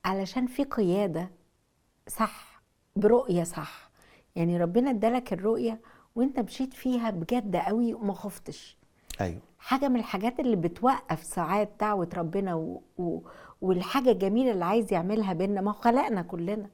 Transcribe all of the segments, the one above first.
علشان في قيادة صح برؤية صح يعني ربنا ادالك الرؤية وانت مشيت فيها بجد قوي وما خفتش ايوه حاجة من الحاجات اللي بتوقف ساعات دعوة ربنا و... و... والحاجة الجميلة اللي عايز يعملها بينا ما هو خلقنا كلنا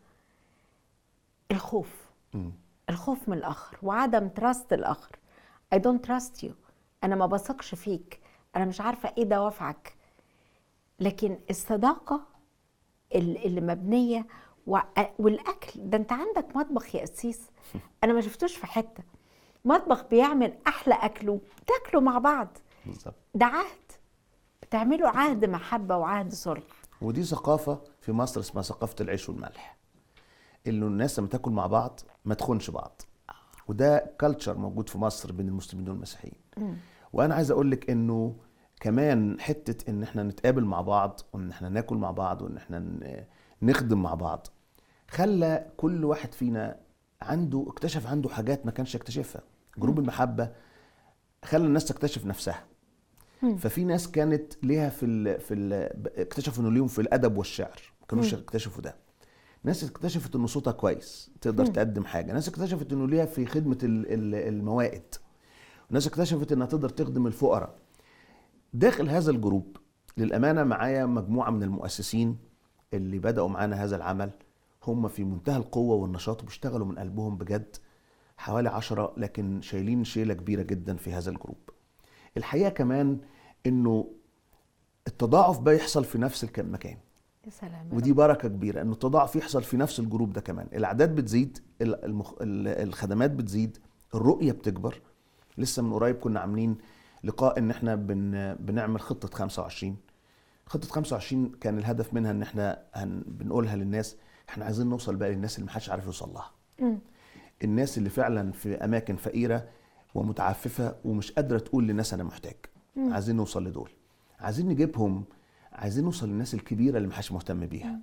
الخوف مم. الخوف من الآخر وعدم تراست الآخر I don't trust you أنا ما بثقش فيك أنا مش عارفة إيه دوافعك لكن الصداقة ال- اللي مبنية وع- والأكل ده أنت عندك مطبخ يا قسيس أنا ما شفتوش في حتة مطبخ بيعمل أحلى أكله بتاكلوا مع بعض بالظبط ده عهد بتعملوا عهد محبة وعهد صلح ودي ثقافه في مصر اسمها ثقافه العيش والملح انه الناس لما تاكل مع بعض ما تخونش بعض وده كلتشر موجود في مصر بين المسلمين والمسيحيين وانا عايز اقول لك انه كمان حته ان احنا نتقابل مع بعض وان احنا ناكل مع بعض وان احنا ن- نخدم مع بعض خلى كل واحد فينا عنده اكتشف عنده حاجات ما كانش يكتشفها جروب المحبه خلى الناس تكتشف نفسها ففي ناس كانت ليها في ال في ال اكتشفوا انه ليهم في الادب والشعر ما كانوش اكتشفوا ده ناس اكتشفت انه صوتها كويس تقدر تقدم حاجه ناس اكتشفت انه ليها في خدمه ال- ال- الموائد وناس اكتشفت انها تقدر تخدم الفقراء داخل هذا الجروب للامانه معايا مجموعه من المؤسسين اللي بداوا معانا هذا العمل هم في منتهى القوه والنشاط وبيشتغلوا من قلبهم بجد حوالي عشرة لكن شايلين شيله كبيره جدا في هذا الجروب الحقيقه كمان انه التضاعف بقى يحصل في نفس الك- المكان يا سلام يا ودي بركه كبيره انه التضاعف يحصل في نفس الجروب ده كمان الاعداد بتزيد ال- المخ... ال- الخدمات بتزيد الرؤيه بتكبر لسه من قريب كنا عاملين لقاء ان احنا بن... بنعمل خطه 25 خطه 25 كان الهدف منها ان احنا هن... بنقولها للناس احنا عايزين نوصل بقى للناس اللي محدش عارف يوصل لها مم. الناس اللي فعلا في اماكن فقيره ومتعففه ومش قادره تقول للناس انا محتاج عايزين نوصل لدول عايزين نجيبهم عايزين نوصل للناس الكبيره اللي محدش مهتم بيها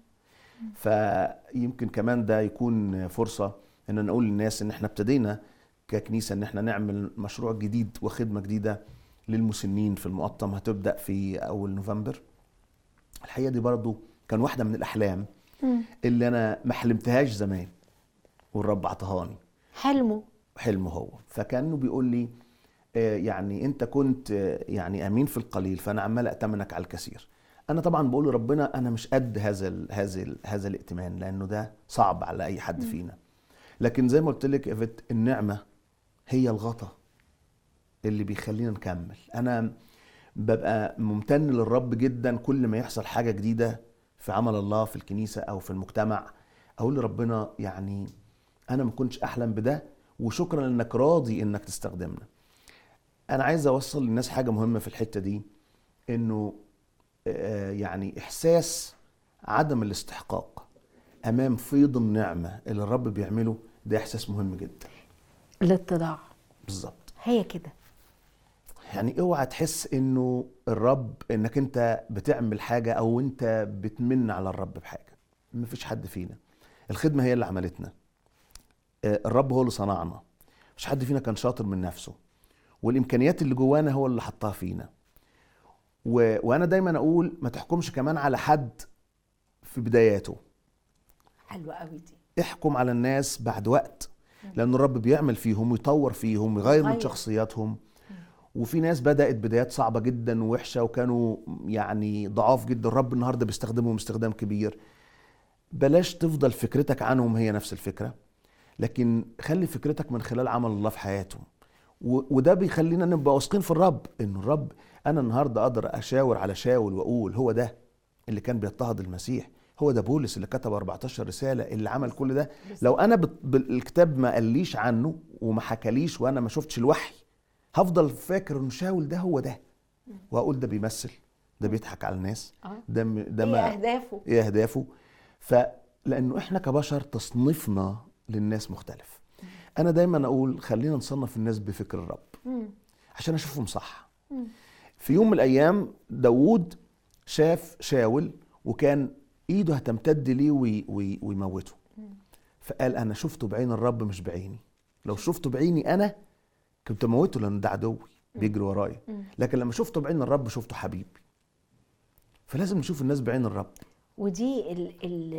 فيمكن كمان ده يكون فرصه ان نقول للناس ان احنا ابتدينا ككنيسه ان احنا نعمل مشروع جديد وخدمه جديده للمسنين في المقطم هتبدا في اول نوفمبر الحقيقه دي برضو كان واحده من الاحلام اللي انا ما حلمتهاش زمان والرب عطهاني حلمه حلمه هو فكانه بيقول لي آه، يعني انت كنت آه، يعني امين في القليل فانا عمال اتمنك على الكثير انا طبعا بقول لربنا انا مش قد هذا ال هذا ال هذا الائتمان لانه ده صعب على اي حد فينا لكن زي ما قلت لك يا فت النعمه هي الغطا اللي بيخلينا نكمل انا ببقى ممتن للرب جدا كل ما يحصل حاجه جديده في عمل الله في الكنيسه او في المجتمع اقول لربنا يعني انا ما كنتش احلم بده وشكرا انك راضي انك تستخدمنا انا عايز اوصل للناس حاجه مهمه في الحته دي انه آه، يعني احساس عدم الاستحقاق امام فيض النعمه اللي الرب بيعمله ده احساس مهم جدا الاتضاع بالظبط هي كده يعني اوعى تحس انه الرب انك انت بتعمل حاجه او انت بتمن على الرب بحاجه مفيش حد فينا الخدمه هي اللي عملتنا آه، الرب هو اللي صنعنا مش حد فينا كان شاطر من نفسه والامكانيات اللي جوانا هو اللي حطها فينا و... وانا دايما اقول ما تحكمش كمان على حد في بداياته حلوه قوي دي احكم على الناس بعد وقت لان الرب بيعمل فيهم ويطور فيهم ويغير من يغير. شخصياتهم وفي ناس بدات بدايات صعبه جدا ووحشه وكانوا يعني ضعاف جدا الرب النهارده بيستخدمهم استخدام كبير بلاش تفضل فكرتك عنهم هي نفس الفكره لكن خلي فكرتك من خلال عمل الله في حياتهم و- وده بيخلينا نبقى واثقين في الرب انه الرب انا النهارده اقدر اشاور على شاول واقول هو ده اللي كان بيضطهد المسيح هو ده بولس اللي كتب 14 رساله اللي عمل كل ده لو انا بت- بالكتاب ما قاليش عنه وما حكاليش وانا ما شفتش الوحي هفضل فاكر ان شاول ده هو ده واقول ده بيمثل ده بيضحك على الناس اه ده م- ده ايه ما اهدافه ايه اهدافه فلانه احنا كبشر تصنيفنا للناس مختلف انا دايما اقول خلينا نصنف الناس بفكر الرب مم. عشان اشوفهم صح مم. في يوم من الايام داوود شاف شاول وكان ايده هتمتد ليه وي وي ويموته فقال انا شفته بعين الرب مش بعيني لو شفته بعيني انا كنت موته لان ده عدوي بيجري ورايا مم. لكن لما شفته بعين الرب شفته حبيبي فلازم نشوف الناس بعين الرب ودي ال ال